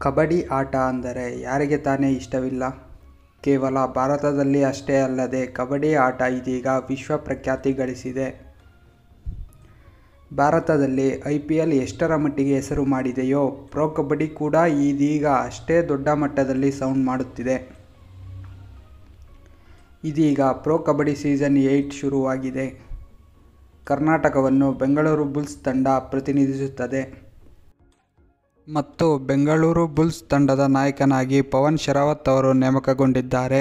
ಕಬಡ್ಡಿ ಆಟ ಅಂದರೆ ಯಾರಿಗೆ ತಾನೇ ಇಷ್ಟವಿಲ್ಲ ಕೇವಲ ಭಾರತದಲ್ಲಿ ಅಷ್ಟೇ ಅಲ್ಲದೆ ಕಬಡ್ಡಿ ಆಟ ಇದೀಗ ವಿಶ್ವ ಪ್ರಖ್ಯಾತಿ ಗಳಿಸಿದೆ ಭಾರತದಲ್ಲಿ ಐ ಪಿ ಎಲ್ ಎಷ್ಟರ ಮಟ್ಟಿಗೆ ಹೆಸರು ಮಾಡಿದೆಯೋ ಪ್ರೊ ಕಬಡ್ಡಿ ಕೂಡ ಇದೀಗ ಅಷ್ಟೇ ದೊಡ್ಡ ಮಟ್ಟದಲ್ಲಿ ಸೌಂಡ್ ಮಾಡುತ್ತಿದೆ ಇದೀಗ ಪ್ರೊ ಕಬಡ್ಡಿ ಸೀಸನ್ ಏಯ್ಟ್ ಶುರುವಾಗಿದೆ ಕರ್ನಾಟಕವನ್ನು ಬೆಂಗಳೂರು ಬುಲ್ಸ್ ತಂಡ ಪ್ರತಿನಿಧಿಸುತ್ತದೆ ಮತ್ತು ಬೆಂಗಳೂರು ಬುಲ್ಸ್ ತಂಡದ ನಾಯಕನಾಗಿ ಪವನ್ ಶರಾವತ್ ಅವರು ನೇಮಕಗೊಂಡಿದ್ದಾರೆ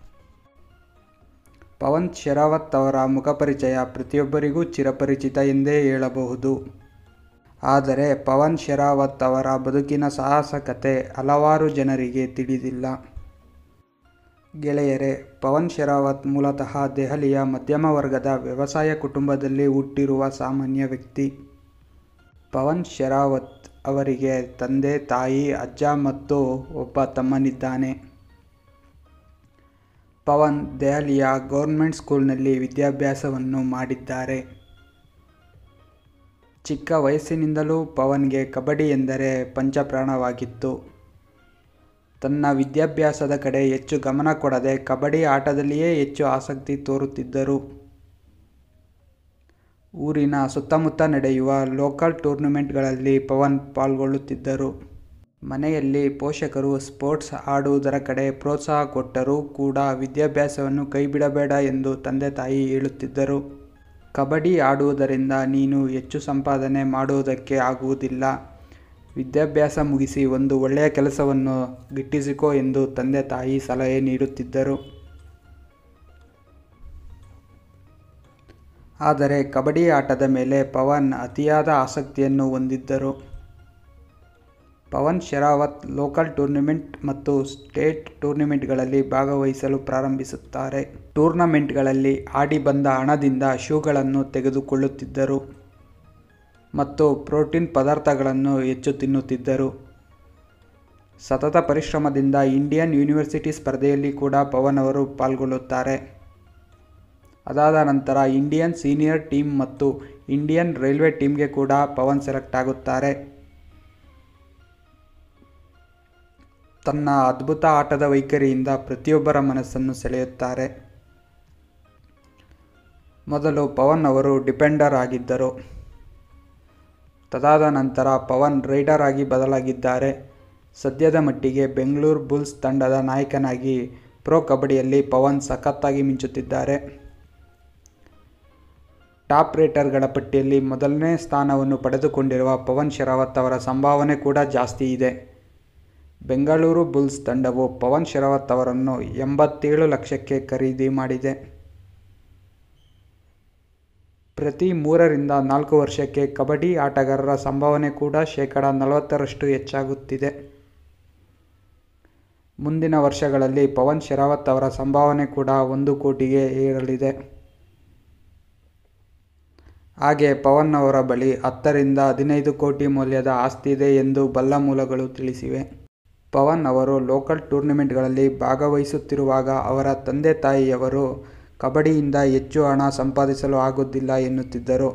ಪವನ್ ಶರಾವತ್ ಅವರ ಮುಖಪರಿಚಯ ಪ್ರತಿಯೊಬ್ಬರಿಗೂ ಚಿರಪರಿಚಿತ ಎಂದೇ ಹೇಳಬಹುದು ಆದರೆ ಪವನ್ ಶರಾವತ್ ಅವರ ಬದುಕಿನ ಸಾಹಸಕತೆ ಹಲವಾರು ಜನರಿಗೆ ತಿಳಿದಿಲ್ಲ ಗೆಳೆಯರೇ ಪವನ್ ಶರಾವತ್ ಮೂಲತಃ ದೆಹಲಿಯ ಮಧ್ಯಮ ವರ್ಗದ ವ್ಯವಸಾಯ ಕುಟುಂಬದಲ್ಲಿ ಹುಟ್ಟಿರುವ ಸಾಮಾನ್ಯ ವ್ಯಕ್ತಿ ಪವನ್ ಶರಾವತ್ ಅವರಿಗೆ ತಂದೆ ತಾಯಿ ಅಜ್ಜ ಮತ್ತು ಒಬ್ಬ ತಮ್ಮನಿದ್ದಾನೆ ಪವನ್ ದೆಹಲಿಯ ಗೌರ್ಮೆಂಟ್ ಸ್ಕೂಲ್ನಲ್ಲಿ ವಿದ್ಯಾಭ್ಯಾಸವನ್ನು ಮಾಡಿದ್ದಾರೆ ಚಿಕ್ಕ ವಯಸ್ಸಿನಿಂದಲೂ ಪವನ್ಗೆ ಕಬಡ್ಡಿ ಎಂದರೆ ಪಂಚಪ್ರಾಣವಾಗಿತ್ತು ತನ್ನ ವಿದ್ಯಾಭ್ಯಾಸದ ಕಡೆ ಹೆಚ್ಚು ಗಮನ ಕೊಡದೆ ಕಬಡ್ಡಿ ಆಟದಲ್ಲಿಯೇ ಹೆಚ್ಚು ಆಸಕ್ತಿ ತೋರುತ್ತಿದ್ದರು ಊರಿನ ಸುತ್ತಮುತ್ತ ನಡೆಯುವ ಲೋಕಲ್ ಟೂರ್ನಮೆಂಟ್ಗಳಲ್ಲಿ ಪವನ್ ಪಾಲ್ಗೊಳ್ಳುತ್ತಿದ್ದರು ಮನೆಯಲ್ಲಿ ಪೋಷಕರು ಸ್ಪೋರ್ಟ್ಸ್ ಆಡುವುದರ ಕಡೆ ಪ್ರೋತ್ಸಾಹ ಕೊಟ್ಟರೂ ಕೂಡ ವಿದ್ಯಾಭ್ಯಾಸವನ್ನು ಕೈಬಿಡಬೇಡ ಎಂದು ತಂದೆ ತಾಯಿ ಹೇಳುತ್ತಿದ್ದರು ಕಬಡ್ಡಿ ಆಡುವುದರಿಂದ ನೀನು ಹೆಚ್ಚು ಸಂಪಾದನೆ ಮಾಡುವುದಕ್ಕೆ ಆಗುವುದಿಲ್ಲ ವಿದ್ಯಾಭ್ಯಾಸ ಮುಗಿಸಿ ಒಂದು ಒಳ್ಳೆಯ ಕೆಲಸವನ್ನು ಗಿಟ್ಟಿಸಿಕೋ ಎಂದು ತಂದೆ ತಾಯಿ ಸಲಹೆ ನೀಡುತ್ತಿದ್ದರು ಆದರೆ ಕಬಡ್ಡಿ ಆಟದ ಮೇಲೆ ಪವನ್ ಅತಿಯಾದ ಆಸಕ್ತಿಯನ್ನು ಹೊಂದಿದ್ದರು ಪವನ್ ಶರಾವತ್ ಲೋಕಲ್ ಟೂರ್ನಿಮೆಂಟ್ ಮತ್ತು ಸ್ಟೇಟ್ ಟೂರ್ನಿಮೆಂಟ್ಗಳಲ್ಲಿ ಭಾಗವಹಿಸಲು ಪ್ರಾರಂಭಿಸುತ್ತಾರೆ ಟೂರ್ನಮೆಂಟ್ಗಳಲ್ಲಿ ಆಡಿ ಬಂದ ಹಣದಿಂದ ಶೂಗಳನ್ನು ತೆಗೆದುಕೊಳ್ಳುತ್ತಿದ್ದರು ಮತ್ತು ಪ್ರೋಟೀನ್ ಪದಾರ್ಥಗಳನ್ನು ಹೆಚ್ಚು ತಿನ್ನುತ್ತಿದ್ದರು ಸತತ ಪರಿಶ್ರಮದಿಂದ ಇಂಡಿಯನ್ ಯೂನಿವರ್ಸಿಟಿ ಸ್ಪರ್ಧೆಯಲ್ಲಿ ಕೂಡ ಪವನ್ ಅವರು ಪಾಲ್ಗೊಳ್ಳುತ್ತಾರೆ ಅದಾದ ನಂತರ ಇಂಡಿಯನ್ ಸೀನಿಯರ್ ಟೀಮ್ ಮತ್ತು ಇಂಡಿಯನ್ ರೈಲ್ವೆ ಟೀಮ್ಗೆ ಕೂಡ ಪವನ್ ಸೆಲೆಕ್ಟ್ ಆಗುತ್ತಾರೆ ತನ್ನ ಅದ್ಭುತ ಆಟದ ವೈಖರಿಯಿಂದ ಪ್ರತಿಯೊಬ್ಬರ ಮನಸ್ಸನ್ನು ಸೆಳೆಯುತ್ತಾರೆ ಮೊದಲು ಪವನ್ ಅವರು ಡಿಪೆಂಡರ್ ಆಗಿದ್ದರು ತದಾದ ನಂತರ ಪವನ್ ರೈಡರ್ ಆಗಿ ಬದಲಾಗಿದ್ದಾರೆ ಸದ್ಯದ ಮಟ್ಟಿಗೆ ಬೆಂಗಳೂರು ಬುಲ್ಸ್ ತಂಡದ ನಾಯಕನಾಗಿ ಪ್ರೊ ಕಬಡ್ಡಿಯಲ್ಲಿ ಪವನ್ ಸಖತ್ತಾಗಿ ಮಿಂಚುತ್ತಿದ್ದಾರೆ ಟಾಪ್ ರೇಟರ್ಗಳ ಪಟ್ಟಿಯಲ್ಲಿ ಮೊದಲನೇ ಸ್ಥಾನವನ್ನು ಪಡೆದುಕೊಂಡಿರುವ ಪವನ್ ಶರಾವತ್ ಅವರ ಸಂಭಾವನೆ ಕೂಡ ಜಾಸ್ತಿ ಇದೆ ಬೆಂಗಳೂರು ಬುಲ್ಸ್ ತಂಡವು ಪವನ್ ಶರಾವತ್ ಅವರನ್ನು ಎಂಬತ್ತೇಳು ಲಕ್ಷಕ್ಕೆ ಖರೀದಿ ಮಾಡಿದೆ ಪ್ರತಿ ಮೂರರಿಂದ ನಾಲ್ಕು ವರ್ಷಕ್ಕೆ ಕಬಡ್ಡಿ ಆಟಗಾರರ ಸಂಭಾವನೆ ಕೂಡ ಶೇಕಡ ನಲವತ್ತರಷ್ಟು ಹೆಚ್ಚಾಗುತ್ತಿದೆ ಮುಂದಿನ ವರ್ಷಗಳಲ್ಲಿ ಪವನ್ ಶರಾವತ್ ಅವರ ಸಂಭಾವನೆ ಕೂಡ ಒಂದು ಕೋಟಿಗೆ ಏರಲಿದೆ ಹಾಗೆ ಪವನ್ ಅವರ ಬಳಿ ಹತ್ತರಿಂದ ಹದಿನೈದು ಕೋಟಿ ಮೌಲ್ಯದ ಆಸ್ತಿ ಇದೆ ಎಂದು ಬಲ್ಲ ಮೂಲಗಳು ತಿಳಿಸಿವೆ ಪವನ್ ಅವರು ಲೋಕಲ್ ಟೂರ್ನಿಮೆಂಟ್ಗಳಲ್ಲಿ ಭಾಗವಹಿಸುತ್ತಿರುವಾಗ ಅವರ ತಂದೆ ತಾಯಿಯವರು ಕಬಡ್ಡಿಯಿಂದ ಹೆಚ್ಚು ಹಣ ಸಂಪಾದಿಸಲು ಆಗುವುದಿಲ್ಲ ಎನ್ನುತ್ತಿದ್ದರು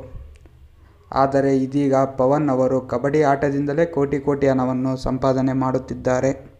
ಆದರೆ ಇದೀಗ ಪವನ್ ಅವರು ಕಬಡ್ಡಿ ಆಟದಿಂದಲೇ ಕೋಟಿ ಕೋಟಿ ಹಣವನ್ನು ಸಂಪಾದನೆ ಮಾಡುತ್ತಿದ್ದಾರೆ